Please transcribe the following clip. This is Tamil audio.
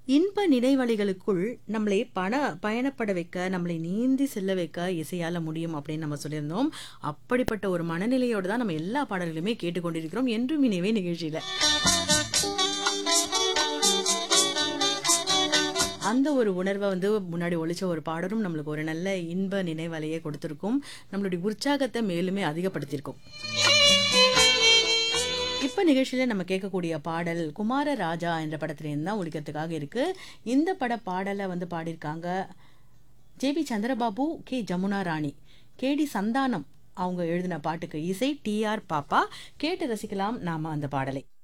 இன்ப நினைவலைகளுக்குள் நம்மளை பண பயணப்பட வைக்க நம்மளை நீந்தி செல்ல வைக்க இசையால முடியும் அப்படின்னு நம்ம சொல்லியிருந்தோம் அப்படிப்பட்ட ஒரு மனநிலையோட தான் நம்ம எல்லா பாடல்களுமே கேட்டுக்கொண்டிருக்கிறோம் என்றும் இனிவே நிகழ்ச்சியில அந்த ஒரு உணர்வை வந்து முன்னாடி ஒழிச்ச ஒரு பாடலும் நம்மளுக்கு ஒரு நல்ல இன்ப நினைவலையை கொடுத்துருக்கும் நம்மளுடைய உற்சாகத்தை மேலுமே அதிகப்படுத்தியிருக்கும் இப்ப நிகழ்ச்சியில நம்ம கேட்கக்கூடிய பாடல் குமார ராஜா என்ற படத்திலேருந்து தான் ஒழிக்கிறதுக்காக இருக்கு இந்த பட பாடலை வந்து பாடியிருக்காங்க J P Chandrababu K Jamuna Rani K D Santhanam அவங்க எழுதின பாட்டுக்கு இசை டி ஆர் பாப்பா கேட்டு ரசிக்கலாம் நாம அந்த பாடலை